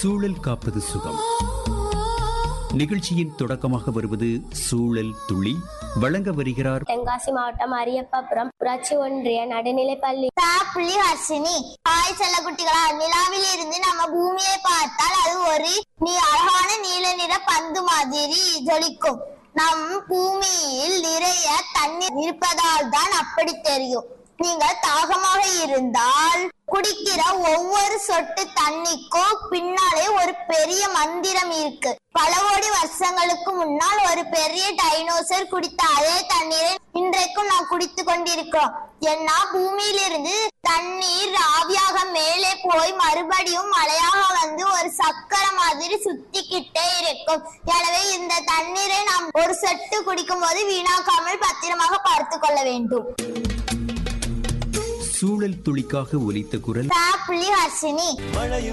சூழல் காப்பது சுகம் நிகழ்ச்சியின் தொடக்கமாக வருவது சூழல் துளி வழங்க வருகிறார் தென்காசி மாவட்டம் அரியப்பாபுரம் ஊராட்சி ஒன்றிய நடுநிலைப்பள்ளி புள்ளி ஹர்ஷினி ஹாய் செல்ல குட்டிகளா நிலாவில் இருந்து நம்ம பூமியை பார்த்தால் அது ஒரு நீ அழகான நீல நிற பந்து மாதிரி ஜொலிக்கும் நம் பூமியில் நிறைய தண்ணீர் இருப்பதால் தான் அப்படி தெரியும் நீங்கள் தாகமாக இருந்தால் குடிக்கிற ஒவ்வொரு சொட்டு தண்ணிக்கும் பின்னாலே ஒரு பெரிய மந்திரம் இருக்கு பல கோடி வருஷங்களுக்கு முன்னால் ஒரு பெரிய டைனோசர் குடித்த அதே தண்ணீரை இன்றைக்கும் நாம் குடித்து கொண்டிருக்கிறோம் ஏன்னா பூமியிலிருந்து தண்ணீர் ஆவியாக மேலே போய் மறுபடியும் மழையாக வந்து ஒரு சக்கரை மாதிரி சுத்திக்கிட்டே இருக்கும் எனவே இந்த தண்ணீரை நாம் ஒரு சொட்டு குடிக்கும் போது வீணாக்காமல் பத்திரமாக பார்த்து கொள்ள வேண்டும் சூழல் துளிக்காக ஒலித்த குரல் புள்ளி ஹர்ஷினி மழையும்